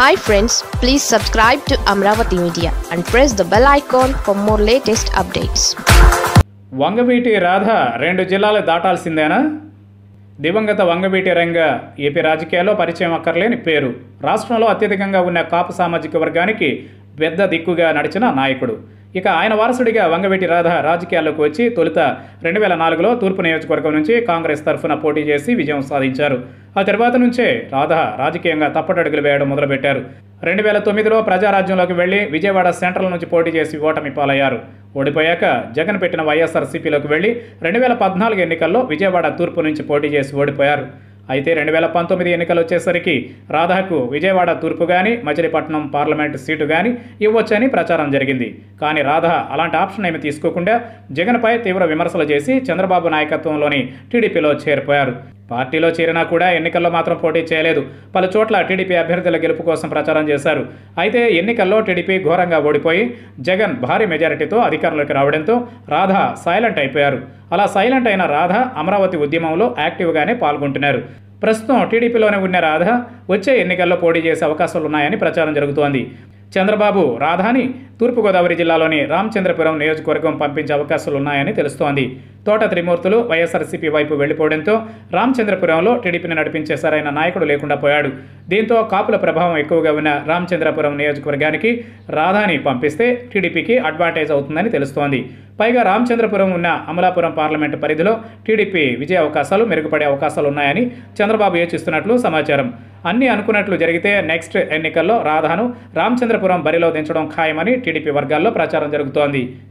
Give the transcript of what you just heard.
hi friends please subscribe to Amaravati media and press the bell icon for more latest updates Vangaveeti Radha రెండు జిల్లాలు దాటాల్సిందేనా దివంగత వంగవీటి రంగ AP రాజకీయాల్లో పరిచయం అక్కర్లేని పేరు రాష్ట్రంలో అత్యధికంగా ఉన్న కాపు సామాజిక వర్గానికి పెద్ద దిక్కుగా నడిచిన నాయకుడు ఇక ఆయన వారసుడిగా వంగవీటి రాధ రాజకీయాల్లోకి వచ్చి తొలుత రెండు వేల నాలుగులో తూర్పు నియోజకవర్గం నుంచి కాంగ్రెస్ తరఫున పోటీ చేసి విజయం సాధించారు ఆ తర్వాత నుంచే రాధ రాజకీయంగా తప్పటడుగులు వేయడం మొదలుపెట్టారు రెండు వేల తొమ్మిదిలో ప్రజారాజ్యంలోకి వెళ్లి విజయవాడ సెంట్రల్ నుంచి పోటీ చేసి ఓటమి పాలయ్యారు ఓడిపోయాక జగన్ పెట్టిన వైఎస్ఆర్సీపీలోకి వెళ్లి రెండు వేల పద్నాలుగు ఎన్నికల్లో విజయవాడ తూర్పు నుంచి పోటీ చేసి ఓడిపోయారు అయితే రెండు వేల పంతొమ్మిది ఎన్నికలు వచ్చేసరికి రాధాకు విజయవాడ తూర్పు కానీ మచిలీపట్నం పార్లమెంటు సీటు కానీ ఇవ్వొచ్చని ప్రచారం జరిగింది కానీ రాధా అలాంటి ఆప్షన్ ఏమి తీసుకోకుండా జగన్పై తీవ్ర విమర్శలు చేసి చంద్రబాబు నాయకత్వంలోని టీడీపీలో చేరిపోయారు పార్టీలో చేరినా కూడా ఎన్నికల్లో మాత్రం పోటీ చేయలేదు పలు చోట్ల టీడీపీ అభ్యర్థుల గెలుపు కోసం ప్రచారం చేశారు అయితే ఎన్నికల్లో టీడీపీ ఘోరంగా ఓడిపోయి జగన్ భారీ మెజారిటీతో అధికారంలోకి రావడంతో రాధా సైలెంట్ అయిపోయారు అలా సైలెంట్ అయిన రాధ అమరావతి ఉద్యమంలో యాక్టివ్గానే పాల్గొంటున్నారు ప్రస్తుతం టీడీపీలోనే ఉన్న రాధ వచ్చే ఎన్నికల్లో పోటీ చేసే అవకాశాలు ఉన్నాయని ప్రచారం జరుగుతోంది చంద్రబాబు రాధాని తూర్పుగోదావరి జిల్లాలోని రామచంద్రపురం నియోజకవర్గం పంపించే అవకాశాలు ఉన్నాయని తెలుస్తోంది తోట త్రిమూర్తులు వైఎస్ఆర్సీపీ వైపు వెళ్లిపోవడంతో రామచంద్రపురంలో టీడీపీని నడిపించే సరైన నాయకుడు లేకుండా పోయాడు దీంతో కాపుల ప్రభావం ఎక్కువగా ఉన్న రామచంద్రపురం నియోజకవర్గానికి రాధాని పంపిస్తే టీడీపీకి అడ్వాంటేజ్ అవుతుందని తెలుస్తోంది పైగా రామచంద్రపురం ఉన్న అమలాపురం పార్లమెంటు పరిధిలో టీడీపీ విజయ అవకాశాలు మెరుగుపడే అవకాశాలు ఉన్నాయని చంద్రబాబు యోచిస్తున్నట్లు సమాచారం అన్ని అనుకున్నట్లు జరిగితే నెక్స్ట్ ఎన్నికల్లో రాధాను రామచంద్రపురం బరిలో దించడం ఖాయమని టీడీపీ వర్గాల్లో ప్రచారం జరుగుతోంది